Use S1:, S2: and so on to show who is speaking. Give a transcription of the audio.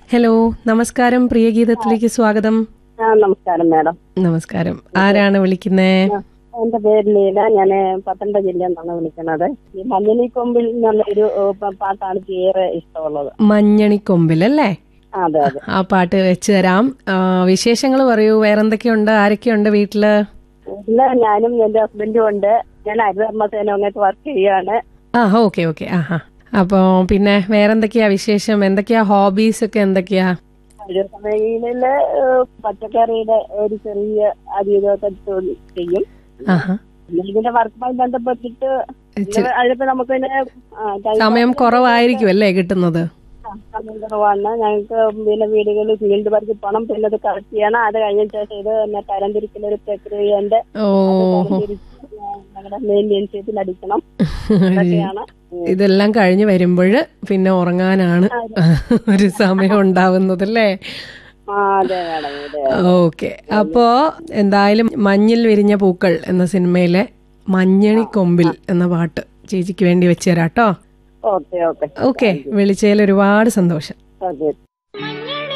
S1: hello നമസ്കാരം പ്രിയ ഗീതത്തിലേക്ക് സ്വാഗതം
S2: ആ നമസ്കാരം മാഡം
S1: നമസ്കാരം ആരാണ് വിളിക്കുന്നേ
S2: ആ, എന്റെ പേര് ലീല ഞാൻ പത്തനംതിട്ട ജില്ലയിൽ നിന്നാണ് വിളിക്കുന്നത് ഈ മഞ്ഞിനി കൊമ്പിൽ എന്നുള്ളൊരു ഏ, പ- പാട്ടാണ് എനിക്ക് ഏറെ ഇഷ്ടമുള്ളത്
S1: മഞ്ഞണിക്കൊമ്പിൽ അല്ലേ
S2: ആ, അതെ അതെ
S1: ആ പാട്ട് വെച്ച് തരാം വിശേഷങ്ങൾ പറയൂ വേറെന്തൊക്കെയുണ്ട് ആരൊക്കെയുണ്ട് വീട്ടില്
S2: ഇല്ല ഞാനും എന്റെ ഹസ്ബൻഡും ഉണ്ട് ഞാൻ ഹരിതകർമ്മസേന അങ്ങോട്ട് വർക്ക് ചെയ്യാണ്
S1: ആ ഓക്കെ ഓക്കെ ആ ഹാ അപ്പോ പിന്നെ വേറെന്തൊക്കെയാ വിശേഷം എന്തൊക്കെയാ ഹോബീസ് ഒക്കെ എന്തൊക്കെയാ
S2: ഒരു സമയങ്ങളില് ഏ, പച്ചക്കറിയുടെ ഒരു ചെറിയ അധികമൊക്കെ ജോലി ചെയ്യും
S1: ആഹാ
S2: പിന്നെ ഇതിന്റെ വർക്കുമായി ബന്ധപ്പെട്ടിട്ട്
S1: ഇച്ചിരി
S2: അതിപ്പോ നമുക്ക് പിന്നെ ആ, time
S1: സമയം കുറവായിരിക്കും അല്ലേ കിട്ടുന്നത്
S2: ആ, സമയം കുറവാണ് ഞങ്ങൾക്ക് പിന്നെ വീടുകളിൽ ഫീൽഡ് വർക്ക് പോകണം പിന്നെ ഇത് കളക്ട് ചെയ്യണം അത് കഴിഞ്ഞ ശേഷം ഇത് പിന്നെ തരംതിരിക്കുന്ന ഒരു പ്രക്രിയന്റെ
S1: ഓഹോ
S2: ഞങ്ങളുടെ മെയിൻ്റെനൻസ് അടിക്കണം ഇതൊക്കെയാണ്
S1: ഇതെല്ലാം കഴിഞ്ഞ് വരുമ്പോൾ പിന്നെ ഉറങ്ങാനാണ് ഒരു സമയം ഉണ്ടാവുന്നത് അല്ലേ
S2: ആ അതെ മാഡം അതെ
S1: ഓക്കെ അപ്പോ എന്തായാലും മഞ്ഞിൽ വിരിഞ്ഞ പൂക്കൾ എന്ന സിനിമയിലെ മഞ്ഞണി കൊമ്പിൽ എന്ന പാട്ട് ചേച്ചിക്ക് വേണ്ടി വെച്ച് തരാട്ടോ
S2: ഓക്കെ ഓക്കെ
S1: ഓക്കെ വിളിച്ചതിൽ ഒരുപാട് സന്തോഷം
S2: ഓക്കെ